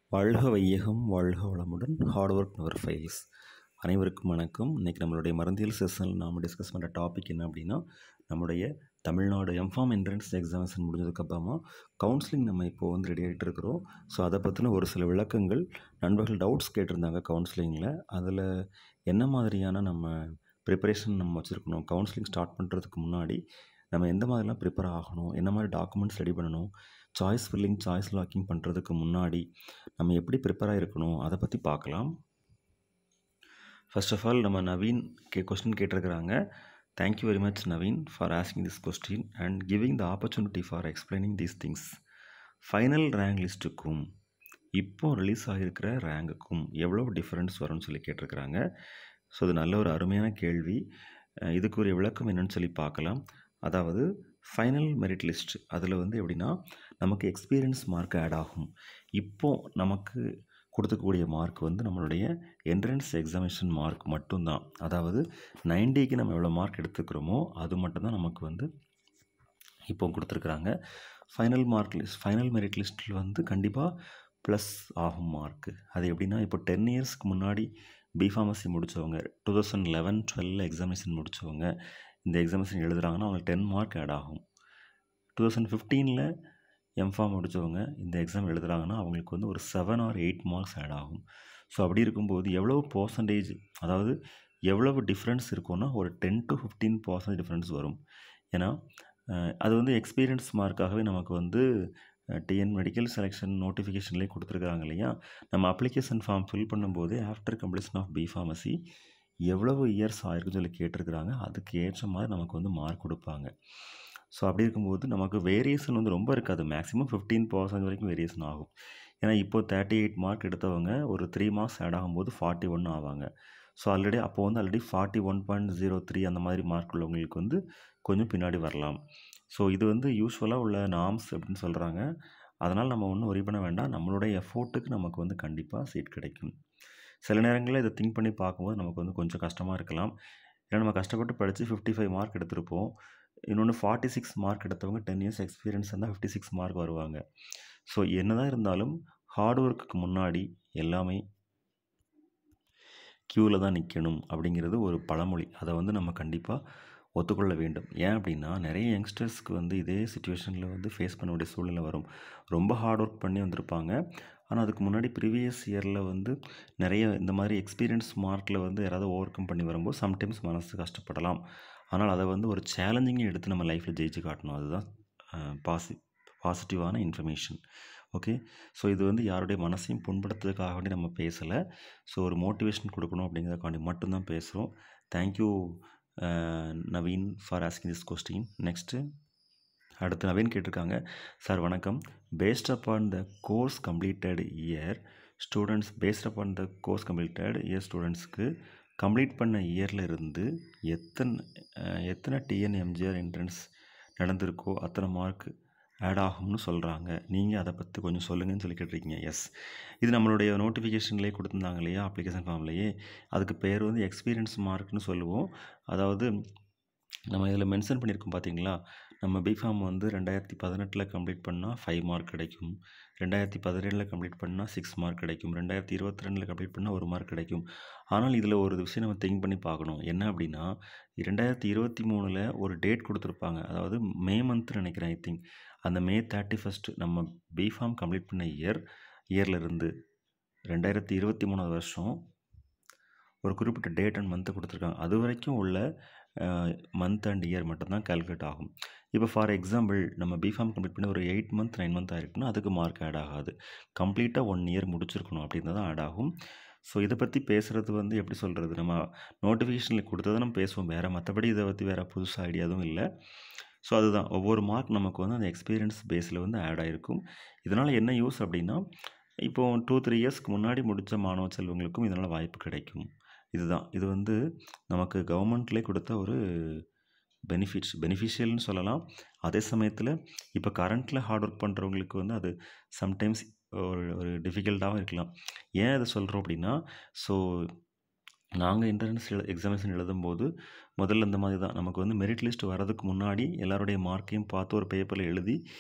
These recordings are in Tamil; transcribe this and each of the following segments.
வாழ்க வையகம் வாழ்க வளமுடன் ஹார்ட் ஒர்க் நெவர் ஃபெயில்ஸ் அனைவருக்கும் வணக்கம் இன்றைக்கி நம்மளுடைய மருந்தியல் செஷனில் நாம் டிஸ்கஸ் பண்ணுற டாபிக் என்ன அப்படின்னா நம்முடைய தமிழ்நாடு எம்ஃபார்ம் என்ட்ரன்ஸ் எக்ஸாமினேஷன் முடிஞ்சதுக்கப்புறமா கவுன்சிலிங் நம்ம இப்போ வந்து ரெடி ஆகிட்டு இருக்கிறோம் ஸோ அதை பற்றின ஒரு சில விளக்கங்கள் நண்பர்கள் டவுட்ஸ் கேட்டிருந்தாங்க கவுன்சிலிங்கில் அதில் என்ன மாதிரியான நம்ம ப்ரிப்பரேஷன் நம்ம வச்சுருக்கணும் கவுன்சிலிங் ஸ்டார்ட் பண்ணுறதுக்கு முன்னாடி நம்ம எந்த மாதிரிலாம் ப்ரிப்பேர் ஆகணும் என்ன மாதிரி டாக்குமெண்ட்ஸ் ரெடி பண்ணணும் சாய்ஸ் ஃபில்லிங் சாய்ஸ் லாக்கிங் பண்ணுறதுக்கு முன்னாடி நம்ம எப்படி ப்ரிப்பேராக இருக்கணும் அதை பற்றி பார்க்கலாம் ஃபர்ஸ்ட் ஆஃப் ஆல் நம்ம நவீன் கே கொஸ்டின் கேட்டிருக்கிறாங்க thank you very much Naveen for asking this question and giving the opportunity for explaining these things final rank லிஸ்ட்டுக்கும் இப்போ ரிலீஸ் ஆகியிருக்கிற ரேங்குக்கும் எவ்வளோ டிஃப்ரென்ஸ் வரும்னு சொல்லி கேட்டிருக்கிறாங்க ஸோ இது நல்ல ஒரு அருமையான கேள்வி அஹ் இதுக்குரிய விளக்கம் என்னன்னு சொல்லி பார்க்கலாம் அதாவது ஃபைனல் மெரிட் லிஸ்ட் அதில் வந்து எப்படின்னா நமக்கு எக்ஸ்பீரியன்ஸ் மார்க் ஆட் ஆகும் இப்போது நமக்கு கொடுத்துக்கூடிய மார்க் வந்து நம்மளுடைய என்ட்ரன்ஸ் எக்ஸாமினேஷன் மார்க் மட்டும்தான் அதாவது நைன்டிக்கு நம்ம எவ்வளோ மார்க் எடுத்துக்கிறோமோ அது மட்டும்தான் நமக்கு வந்து இப்போ கொடுத்துருக்குறாங்க final mark list final merit லிஸ்ட்டில் வந்து கண்டிப்பாக ப்ளஸ் ஆகும் மார்க்கு அது எப்படின்னா இப்போ டென் இயர்ஸ்க்கு முன்னாடி பிஃபார்மசி முடித்தவங்க two thousand eleven twelve examination முடித்தவங்க இந்த எக்ஸாமினேஷன் எழுதுகிறாங்கன்னா அவங்களுக்கு டென் மார்க் ஆட் ஆகும் டூ தௌசண்ட் ஃபிஃப்டீனில் எம்ஃபார்ம் முடித்தவங்க இந்த எக்ஸாம் எழுதுகிறாங்கன்னா அவங்களுக்கு வந்து ஒரு seven or eight marks add ஆகும் ஸோ அப்படி இருக்கும்போது எவ்வளோ பர்சன்டேஜ் அதாவது எவ்வளவு டிஃப்ரென்ஸ் இருக்கும்னா ஒரு ten to fifteen percent difference வரும் ஏன்னா அஹ், அது வந்து எக்ஸ்பீரியன்ஸ் மார்க்காகவே நமக்கு வந்து டிஎன் மெடிக்கல் செலெக்ஷன் நோட்டிஃபிகேஷன்லேயே கொடுத்துருக்காங்க இல்லையா நம்ம அப்ளிகேஷன் ஃபார்ம் ஃபில் பண்ணும்போது after completion of B pharmacy எவ்வளவு இயர்ஸ் ஆயிருக்குன்னு சொல்லி கேட்டிருக்கிறாங்க அதுக்கு ஏற்ற மாதிரி நமக்கு வந்து மார்க் கொடுப்பாங்க ஸோ அப்படி இருக்கும்போது நமக்கு வேரியேஷன் வந்து ரொம்ப இருக்காது மேக்ஸிமம் ஃபிஃப்டீன் பர்சன்ட் வரைக்கும் வேரியேஷன் ஆகும் ஏன்னா இப்போ தேர்ட்டி எயிட் மார்க் எடுத்தவங்க ஒரு த்ரீ மார்க்ஸ் ஆட் ஆகும்போது ஃபார்ட்டி ஒன் ஆவாங்க ஸோ ஆல்ரெடி அப்போ வந்து already forty one point zero three அந்த மாதிரி மார்க் உள்ளவங்களுக்கு வந்து கொஞ்சம் பின்னாடி வரலாம் ஸோ இது வந்து யூஸ்வலாக உள்ள நாம்ஸ் அப்படின்னு சொல்கிறாங்க அதனால் நம்ம ஒன்றும் ஒரி பண்ண வேண்டாம் நம்மளுடைய எஃபோர்ட்டுக்கு நமக்கு வந்து கண்டிப்பாக சீட் கிடைக்கும் சில நேரங்களில் இதை திங்க் பண்ணி பார்க்கும்போது நமக்கு வந்து கொஞ்சம் கஷ்டமாக இருக்கலாம் ஏன்னா நம்ம கஷ்டப்பட்டு படித்து ஃபிஃப்டி ஃபைவ் மார்க் எடுத்திருப்போம் இன்னொன்று ஃபார்ட்டி சிக்ஸ் மார்க் எடுத்தவங்க டென் இயர்ஸ் எக்ஸ்பீரியன்ஸ் இருந்தால் ஃபிஃப்டி சிக்ஸ் மார்க் வருவாங்க ஸோ என்னதான் இருந்தாலும் ஹார்ட் ஒர்க்குக்கு முன்னாடி எல்லாமே க்யூவில் தான் நிற்கணும் அப்படிங்கிறது ஒரு பழமொழி அதை வந்து நம்ம கண்டிப்பாக ஒத்துக்கொள்ள வேண்டும் ஏன் அப்படின்னா நிறைய யங்ஸ்டர்ஸ்க்கு வந்து இதே சுச்சுவேஷனில் வந்து ஃபேஸ் பண்ண வேண்டிய சூழ்நிலை வரும் ரொம்ப ஹார்ட் ஒர்க் பண்ணி வந்திருப்பாங்க ஆனால் அதுக்கு முன்னாடி ப்ரீவியஸ் இயரில் வந்து நிறைய இந்த மாதிரி எக்ஸ்பீரியன்ஸ் மார்க்கில் வந்து யாராவது ஓவர் கம் பண்ணி வரும்போது சம்டைம்ஸ் மனசு கஷ்டப்படலாம் ஆனால் அதை வந்து ஒரு சேலஞ்சிங்காக எடுத்து நம்ம லைஃப்பில் ஜெயிச்சு காட்டணும் அதுதான் பாசி பாசிட்டிவான இன்ஃபர்மேஷன் ஓகே ஸோ இது வந்து யாருடைய மனசையும் புண்படுத்துறதுக்காக வேண்டி நம்ம பேசலை ஸோ ஒரு மோட்டிவேஷன் கொடுக்கணும் அப்படிங்கிறதுக்காண்டி மட்டும்தான் பேசுகிறோம் thank you Naveen for asking this question next அடுத்து நவீன் கேட்டிருக்காங்க சார் வணக்கம் based upon the course completed year students based upon the course completed year ஸ்டூடெண்ட்ஸ்க்கு கம்ப்ளீட் பண்ண இயரில் இருந்து எத்தனை அஹ், எத்தனை டிஎன் எம்ஜிஆர் என்ட்ரன்ஸ் நடந்திருக்கோ அத்தனை மார்க் ஆட் ஆகும்னு சொல்கிறாங்க நீங்கள் அதை பற்றி கொஞ்சம் சொல்லுங்கன்னு சொல்லி கேட்டிருக்கீங்க எஸ் இது நம்மளுடைய நோட்டிஃபிகேஷன்லேயே கொடுத்துருந்தாங்க இல்லையா அப்ளிகேஷன் ஃபார்ம்லேயே அதுக்கு பேர் வந்து எக்ஸ்பீரியன்ஸ் மார்க்னு சொல்லுவோம் அதாவது நம்ம இதில் மென்ஷன் பண்ணியிருக்கோம் பார்த்தீங்களா நம்ம பிஃபார்ம் வந்து ரெண்டாயிரத்தி பதினெட்டில் கம்ப்ளீட் பண்ணால் ஃபைவ் மார்க் கிடைக்கும் ரெண்டாயிரத்தி பதினேழில் கம்ப்ளீட் பண்ணால் சிக்ஸ் மார்க் கிடைக்கும் ரெண்டாயிரத்தி இருபத்தி ரெண்டில் கம்ப்ளீட் பண்ணால் ஒரு மார்க் கிடைக்கும் ஆனால் இதில் ஒரு விஷயம் நம்ம திங்க் பண்ணி பார்க்கணும் என்ன அப்படின்னா ரெண்டாயிரத்தி இருபத்தி மூணில் ஒரு டேட் கொடுத்துருப்பாங்க அதாவது மே மந்த் நினைக்கிறேன் ஐ திங்க் அந்த மே தேர்ட்டி ஃபஸ்ட்டு நம்ம பிஃபார்ம் கம்ப்ளீட் பண்ண இயர் இயரில் இருந்து ரெண்டாயிரத்தி இருபத்தி மூணாவது வருஷம் ஒரு குறிப்பிட்ட டேட் அண்ட் மந்த்து கொடுத்துருக்காங்க அது வரைக்கும் உள்ள மந்த் அண்ட் இயர் மட்டும்தான் கால்குலேட் ஆகும் இப்போ ஃபார் எக்ஸாம்பிள் நம்ம பிஃபார்ம் கம்ப்ளீட் பண்ணி ஒரு எயிட் மந்த் நைன் மந்த் ஆகிருக்குன்னா அதுக்கு மார்க் ஆட் ஆகாது கம்ப்ளீட்டாக ஒன் இயர் முடிச்சிருக்கணும் அப்படின்னு தான் ஆட் ஆகும் ஸோ இதை பற்றி பேசுகிறது வந்து எப்படி சொல்கிறது நம்ம நோட்டிஃபிகேஷனில் கொடுத்ததை நம்ம பேசுவோம் வேறு மற்றபடி இதை பற்றி வேறு புதுசாக ஐடியா எதுவும் இல்லை ஸோ அதுதான் ஒவ்வொரு மார்க் நமக்கு வந்து அந்த எக்ஸ்பீரியன்ஸ் பேஸில் வந்து ஆட் ஆகிருக்கும் இதனால் என்ன யூஸ் அப்படின்னா இப்போ டூ த்ரீ இயர்ஸ்க்கு முன்னாடி முடித்த மாணவ செல்வங்களுக்கும் இதனால் வாய்ப்பு கிடைக்கும் இதுதான் இது வந்து நமக்கு கவர்மெண்ட்லேயே கொடுத்த ஒரு பெனிஃபிட்ஸ் பெனிஃபிஷியல்னு சொல்லலாம் அதே சமயத்தில் இப்போ கரண்ட்டில் ஹார்ட் ஒர்க் பண்ணுறவங்களுக்கு வந்து அது சம்டைம்ஸ் ஒரு ஒரு டிஃபிகல்ட்டாகவும் இருக்கலாம் ஏன் அதை சொல்கிறோம் அப்படின்னா ஸோ நாங்கள் என்ட்ரன்ஸ் எக்ஸாமினேஷன் எழுதும்போது முதல்ல இந்த மாதிரி தான் நமக்கு வந்து மெரிட் லிஸ்ட் வரதுக்கு முன்னாடி எல்லாருடைய மார்க்கையும் பார்த்து ஒரு பேப்பரில் எழுதி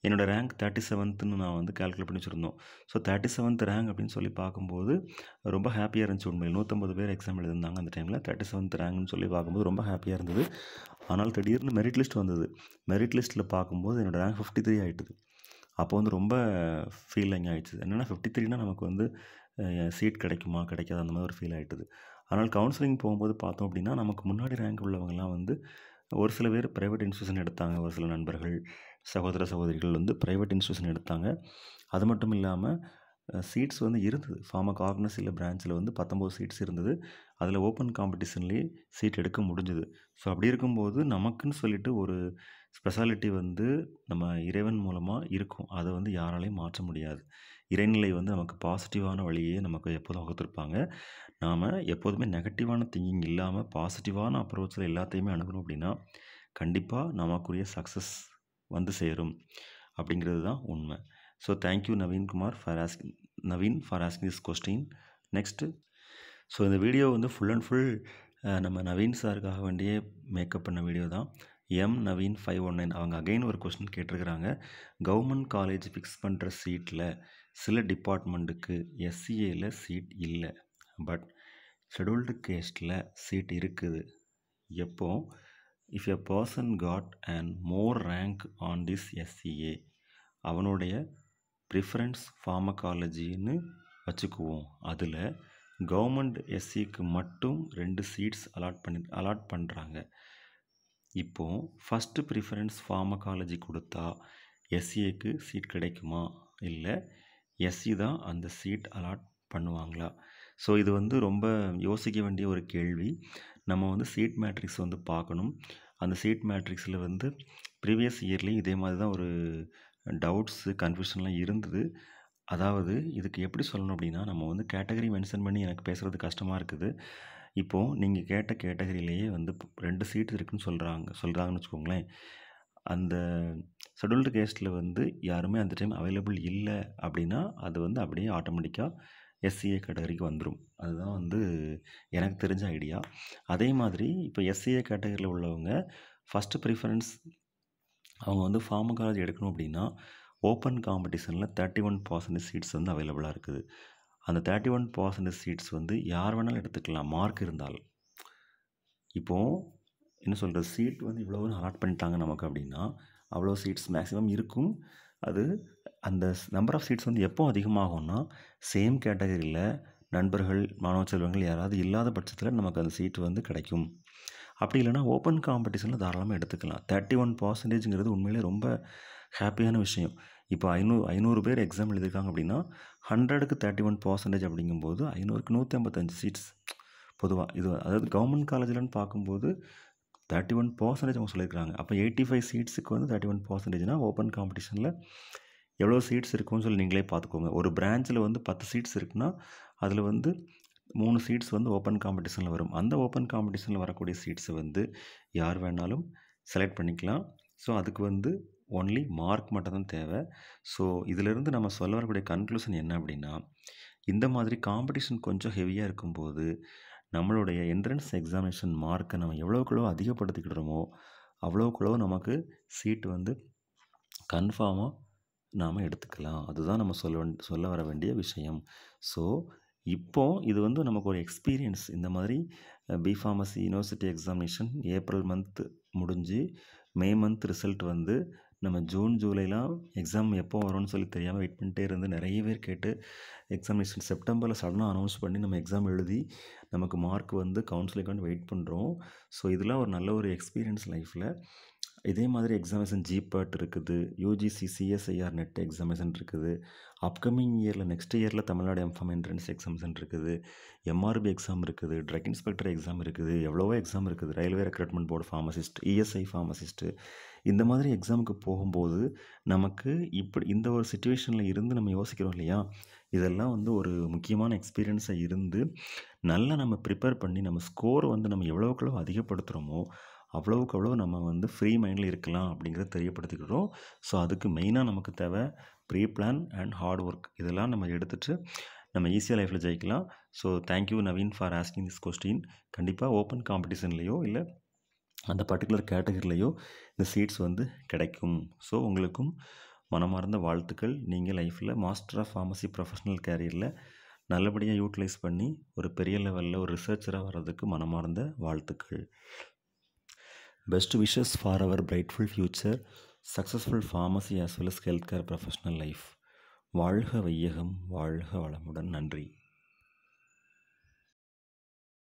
என்னோடய ரேங்க் தேர்ட்டி செவன்த்துன்னு நான் வந்து கால்குலேட் பண்ணி வச்சுருந்தோம் ஸோ தேர்ட்டி செவன்த் ரேங்க் அப்படின்னு சொல்லி பார்க்கும்போது ரொம்ப ஹாப்பியாக இருந்துச்சு உண்மையில் நூற்றம்பது பேர் எக்ஸாம் எழுதிருந்தாங்க அந்த டைமில் தேர்ட்டி செவன்த் ரேங்க்னு சொல்லி பார்க்கும்போது ரொம்ப ஹாப்பியாக இருந்தது ஆனால் திடீர்னு மெரிட் லிஸ்ட் வந்தது மெரிட் லிஸ்ட்டில் பார்க்கும்போது என்னோடய ரேங்க் ஃபிஃப்டி த்ரீ ஆகிட்டுது அப்போ வந்து ரொம்ப ஃபீலிங் ஆகிடுச்சு என்னென்னா ஃபிஃப்டி த்ரீனா நமக்கு வந்து சீட் கிடைக்குமா கிடைக்காது அந்த மாதிரி ஒரு ஃபீல் ஆகிட்டுது ஆனால் கவுன்சிலிங் போகும்போது பார்த்தோம் அப்படின்னா நமக்கு முன்னாடி ரேங்க் உள்ளவங்கலாம் வந்து ஒரு சில பேர் ப்ரைவேட் இன்ஸ்டியூஷன் எடுத்தாங்க ஒரு சில நண்பர்கள் சகோதர சகோதரிகள் வந்து ப்ரைவேட் இன்ஸ்டியூஷன் எடுத்தாங்க அது மட்டும் இல்லாமல் சீட்ஸ் வந்து இருந்தது ஃபார்மா காக்னஸில் பிரான்ச்சில் வந்து பத்தொம்போது சீட்ஸ் இருந்தது அதில் ஓப்பன் காம்படிஷன்லேயே சீட் எடுக்க முடிஞ்சுது ஸோ அப்படி இருக்கும்போது நமக்குன்னு சொல்லிட்டு ஒரு ஸ்பெஷாலிட்டி வந்து நம்ம இறைவன் மூலமாக இருக்கும் அதை வந்து யாராலையும் மாற்ற முடியாது இறைநிலை வந்து நமக்கு பாசிட்டிவான வழியே நமக்கு எப்போதும் வகுத்திருப்பாங்க நாம் எப்போதுமே நெகட்டிவான திங்கிங் இல்லாமல் பாசிட்டிவான அப்ரோச்சில் எல்லாத்தையுமே அணுகணும் அப்படின்னா கண்டிப்பாக நமக்குரிய சக்ஸஸ் வந்து சேரும் அப்படிங்கிறது தான் உண்மை so thank you Naveen Kumar for asking Naveen for asking this question next so இந்த வீடியோ வந்து ஃபுல் அண்ட் ஃபுல் நம்ம நவீன் சாருக்காக வேண்டியே மேக்கப் பண்ண வீடியோ தான் M Naveen five one nine அவங்க அகைன் ஒரு கொஸ்டின் கேட்டிருக்கிறாங்க கவர்மெண்ட் காலேஜ் ஃபிக்ஸ் பண்ணுற சீட்டில் சில டிபார்ட்மெண்ட்டுக்கு எஸ்சிஏயில் சீட் இல்லை பட் ஷெடியூல்டு கேஸ்டில் சீட் இருக்குது எப்போ if a person got and more rank on this SCA அவனுடைய ப்ரிஃபரன்ஸ் ஃபார்மகாலஜின்னு வச்சுக்குவோம் அதில் கவர்மெண்ட் எஸ்சிக்கு மட்டும் ரெண்டு சீட்ஸ் அலாட் பண்ணி அலாட் பண்ணுறாங்க இப்போது ஃபஸ்ட்டு ப்ரிஃபரன்ஸ் ஃபார்மகாலஜி கொடுத்தா எஸ்சிஏக்கு சீட் கிடைக்குமா இல்லை எஸ்சி தான் அந்த சீட் அலாட் பண்ணுவாங்களா ஸோ இது வந்து ரொம்ப யோசிக்க வேண்டிய ஒரு கேள்வி நம்ம வந்து சீட் மேட்ரிக்ஸ் வந்து பார்க்கணும் அந்த சீட் மேட்ரிக்ஸில் வந்து ப்ரீவியஸ் இயர்லேயும் இதே மாதிரி தான் ஒரு டவுட்ஸு கன்ஃபியூஷன்லாம் இருந்தது அதாவது இதுக்கு எப்படி சொல்லணும் அப்படின்னா நம்ம வந்து கேட்டகரி மென்ஷன் பண்ணி எனக்கு பேசுகிறது கஷ்டமாக இருக்குது இப்போது நீங்கள் கேட்ட கேட்டகரியிலேயே வந்து ரெண்டு சீட் இருக்குன்னு சொல்கிறாங்க சொல்கிறாங்கன்னு வச்சுக்கோங்களேன் அந்த ஷெடியூல்டு கேஸ்ட்டில் வந்து யாருமே அந்த டைம் அவைலபிள் இல்லை அப்படின்னா அது வந்து அப்படியே ஆட்டோமேட்டிக்காக எஸ்சிஏ கேட்டகரிக்கு வந்துடும் அதுதான் வந்து எனக்கு தெரிஞ்ச ஐடியா அதே மாதிரி இப்போ எஸ்சிஏ கேட்டகரியில் உள்ளவங்க ஃபஸ்ட்டு ப்ரிஃபரன்ஸ் அவங்க வந்து ஃபார்மகாலஜி எடுக்கணும் அப்படின்னா ஓப்பன் காம்படிஷனில் தேர்ட்டி ஒன் பர்சன்டேஜ் சீட்ஸ் வந்து அவைலபிளாக இருக்குது அந்த தேர்ட்டி ஒன் பர்சன்டேஜ் சீட்ஸ் வந்து யார் வேணாலும் எடுத்துக்கலாம் மார்க் இருந்தால் இப்போது என்ன சொல்கிறது சீட் வந்து இவ்வளோன்னு அலாட் பண்ணிட்டாங்க நமக்கு அப்படின்னா அவ்வளோ சீட்ஸ் மேக்ஸிமம் இருக்கும் அது அந்த நம்பர் ஆஃப் சீட்ஸ் வந்து எப்போ அதிகமாகும்னா சேம் கேட்டகரியில் நண்பர்கள் மாணவ செல்வங்கள் யாராவது இல்லாத பட்சத்தில் நமக்கு அந்த சீட் வந்து கிடைக்கும் அப்படி இல்லைனா ஓப்பன் காம்படிஷனில் தாராளமாக எடுத்துக்கலாம் தேர்ட்டி ஒன் பர்சன்டேஜுங்கிறது உண்மையிலே ரொம்ப ஹாப்பியான விஷயம் இப்போ ஐநூறு ஐநூறு பேர் எக்ஸாம் எழுதியிருக்காங்க அப்படின்னா ஹண்ட்ரடுக்கு தேர்ட்டி ஒன் பர்சன்டேஜ் அப்படிங்கும்போது ஐநூறுக்கு நூற்றி ஐம்பத்தஞ்சு சீட்ஸ் பொதுவாக இது அதாவது கவர்மெண்ட் காலேஜில்னு பார்க்கும்போது தேர்ட்டி ஒன் பர்சன்டேஜ் அவங்க சொல்லியிருக்காங்க அப்போ எயிட்டி ஃபைவ் சீட்ஸுக்கு வந்து தேர்ட்டி ஒன் பர்சன்டேஜ்னால் ஓப்பன் காம்படிஷனில் எவ்வளோ சீட்ஸ் இருக்கும்னு சொல்லி நீங்களே பார்த்துக்கோங்க ஒரு பிரான்ச்சில் வந்து பத்து சீட்ஸ் இருக்குன்னா அதில் வந்து மூணு சீட்ஸ் வந்து ஓப்பன் காம்படிஷனில் வரும் அந்த ஓப்பன் காம்படிஷனில் வரக்கூடிய சீட்ஸை வந்து யார் வேணாலும் செலக்ட் பண்ணிக்கலாம் ஸோ அதுக்கு வந்து ஒன்லி மார்க் மட்டும் தான் தேவை ஸோ இதிலிருந்து நம்ம சொல்ல வரக்கூடிய கன்க்ளூஷன் என்ன அப்படின்னா இந்த மாதிரி காம்படிஷன் கொஞ்சம் ஹெவியாக இருக்கும்போது நம்மளுடைய என்ட்ரன்ஸ் எக்ஸாமினேஷன் மார்க்கை நம்ம எவ்வளோக்குள்ளோ அதிகப்படுத்திக்கிடுறோமோ அவ்வளோக்குள்ளோ நமக்கு சீட் வந்து கன்ஃபார்மாக நாம் எடுத்துக்கலாம் அதுதான் நம்ம சொல்ல வேண் சொல்ல வர வேண்டிய விஷயம் ஸோ இப்போது இது வந்து நமக்கு ஒரு எக்ஸ்பீரியன்ஸ் இந்த மாதிரி B pharmacy university examination April month முடிஞ்சு மே மந்த் ரிசல்ட் வந்து நம்ம ஜூன் ஜூலைலாம் எக்ஸாம் எப்போ வரும்னு சொல்லி தெரியாமல் வெயிட் பண்ணிட்டே இருந்து நிறைய பேர் கேட்டு எக்ஸாமினேஷன் செப்டம்பரில் சடனாக அனௌன்ஸ் பண்ணி நம்ம எக்ஸாம் எழுதி நமக்கு மார்க் வந்து கவுன்சிலிங்கான வெயிட் பண்ணுறோம் ஸோ இதெல்லாம் ஒரு நல்ல ஒரு எக்ஸ்பீரியன்ஸ் லைஃப்பில் இதே மாதிரி எக்ஸாமினேஷன் ஜிபட் இருக்குது யூஜிசி சிஎஸ்ஐஆர் நெட் எக்ஸாமினேஷன் இருக்குது அப்கமிங் இயரில் நெக்ஸ்ட் இயரில் தமிழ்நாடு எம்ஃபார்ம் என்ட்ரன்ஸ் எக்ஸாமினேஷன் இருக்குது எம்ஆர்பி எக்ஸாம் இருக்குது ட்ரக் இன்ஸ்பெக்டர் எக்ஸாம் இருக்குது எவ்வளவோ எக்ஸாம் இருக்குது railway recruitment board pharmacist ESI pharmacist இந்த மாதிரி எக்ஸாமுக்கு போகும்போது நமக்கு இப்படி இந்த ஒரு சுச்சுவேஷனில் இருந்து நம்ம யோசிக்கிறோம் இல்லையா இதெல்லாம் வந்து ஒரு முக்கியமான எக்ஸ்பீரியன்ஸாக இருந்து நல்லா நம்ம ப்ரிப்பேர் பண்ணி நம்ம ஸ்கோர் வந்து நம்ம எவ்வளோக்கு அதிகப்படுத்துகிறோமோ அவ்வளோவுக்கு அவ்வளோ நம்ம வந்து ஃப்ரீ மைண்டில் இருக்கலாம் அப்படிங்கிறத தெரியப்படுத்திக்கிறோம் ஸோ அதுக்கு மெயினாக நமக்கு தேவை pre plan and hard work இதெல்லாம் நம்ம எடுத்துகிட்டு நம்ம ஈஸியாக லைஃப்பில் ஜெயிக்கலாம் so thank you Naveen for asking this question கண்டிப்பாக ஓப்பன் காம்படிஷன்லேயோ இல்லை அந்த பர்டிகுலர் கேட்டகரிலையோ இந்த சீட்ஸ் வந்து கிடைக்கும் ஸோ உங்களுக்கும் மனமார்ந்த வாழ்த்துக்கள் நீங்கள் லைஃப்பில் மாஸ்டர் ஆஃப் ஃபார்மசி ப்ரொஃபஷனல் கேரியரில் நல்லபடியாக யூட்டிலைஸ் பண்ணி ஒரு பெரிய லெவலில் ஒரு ரிசர்ச்சராக வர்றதுக்கு மனமார்ந்த வாழ்த்துக்கள் best wishes for our brightful future successful pharmacy as well as health care professional life வாழ்க வையகம் வாழ்க வளமுடன் நன்றி